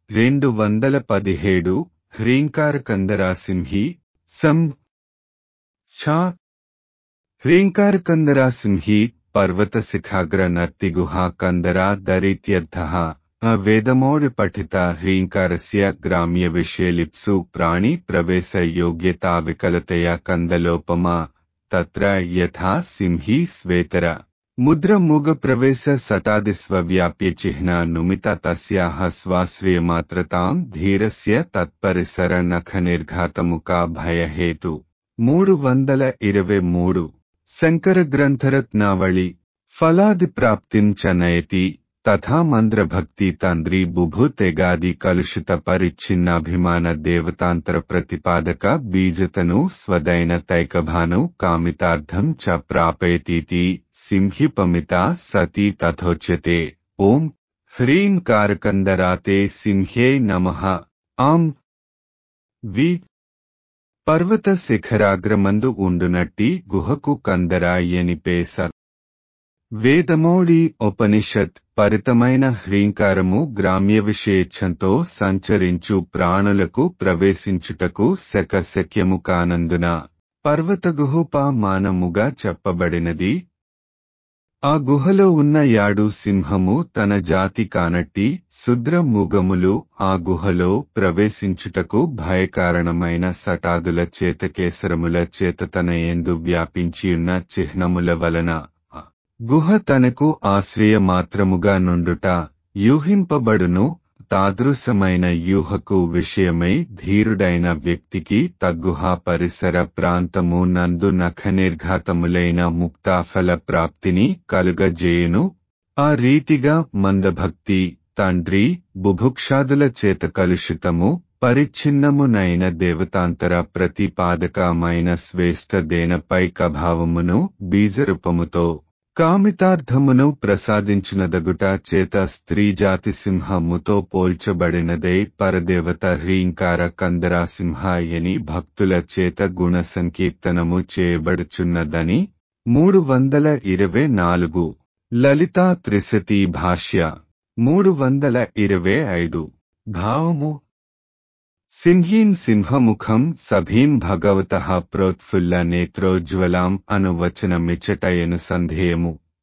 రెండు వందల పదిహేడు హ్రీంకారకందరాసింహి సం ఛా హ్రీంకారకందరాసింహి పర్వత శిఖాగ్ర నర్తిగుహా కందరా దరిత్యర్థః వేదమోడి పఠిత హ్రీంకారస్య గ్రామ్య విషయలిప్సు ప్రాణి ప్రవేశ యోగ్యతా వికలతయా కందలోపమా తత్ర యథా సింహీ శ్వేతర ముద్ర మూగ ప్రవేశ సటాదిస్వవ్యాప్య చిహ్న నుమిత తస్యాహ స్వాశ్రయమాత్రతాం ధీరస్య తత్పరిసర నఖ నిర్ఘాతముకా భయహేతు మూడు వందల ఇరవై మూడు శంకర గ్రంథరత్నావళి ఫలాది ప్రాప్తిం చ నయతి తథా మంద్రభక్తి తంద్రి బుభు తెగాది కలుషిత పరిచ్ఛిన్నాభిమాన దేవతాంతర ప్రతిపాదక బీజతను స్వదైన తైకభాను కామితార్థం చ ప్రాపయతీతి సింహిపమిత సతీ తథోచ్యతే ఓం హ్రీం కారకందరాతే సింహే నమః ఆం వి పర్వత శిఖరాగ్రమందు ఉండునట్టి గుహకు కందరాయని పేస వేదమోడి ఉపనిషత్ పరితమైన హ్రీంకారము గ్రామ్య విషయేచ్ఛంతో సంచరించు ప్రాణులకు ప్రవేశించుటకు శకశక్యము కానందున పర్వత గుహోపామానముగా చెప్పబడినది ఆ గుహలో ఉన్న యాడు సింహము తన జాతి కానట్టి శుద్ర ముగములు ఆ గుహలో ప్రవేశించుటకు భయకారణమైన సటాదుల చేత కేసరముల చేత తన ఎందు వ్యాపించియున్న చిహ్నముల వలన గుహ తనకు ఆశ్రయ మాత్రముగా నుండుట యూహింపబడును తాదృశమైన యూహకు విషయమై ధీరుడైన వ్యక్తికి తగ్గుహ పరిసర ప్రాంతము నందు నఖనిర్ఘాతములైన ముక్తాఫల ప్రాప్తిని కలుగజేయును ఆ రీతిగా మందభక్తి తండ్రి బుభుక్షాదుల చేత కలుషితము పరిచ్ఛిన్నమునైన దేవతాంతర ప్రతిపాదకమైన శ్వేష్టదేనపై కభావమును బీజరూపముతో కామితార్థమును ప్రసాదించునదగుట చేత స్త్రీజాతి సింహముతో పోల్చబడినదే పరదేవత హ్రీంకార కందరాసింహాయని భక్తుల చేత గుణ సంకీర్తనము చేయబడుచున్నదని మూడు వందల ఇరవై నాలుగు లలితా త్రిశతి భాష్య మూడు వందల ఇరవై ఐదు భావము సింహీం సింహముఖం సభీం భగవత ప్రోత్ఫుల్ల నేత్రోజ్వలాం అనువచనమిచ్చటయను సంధేయము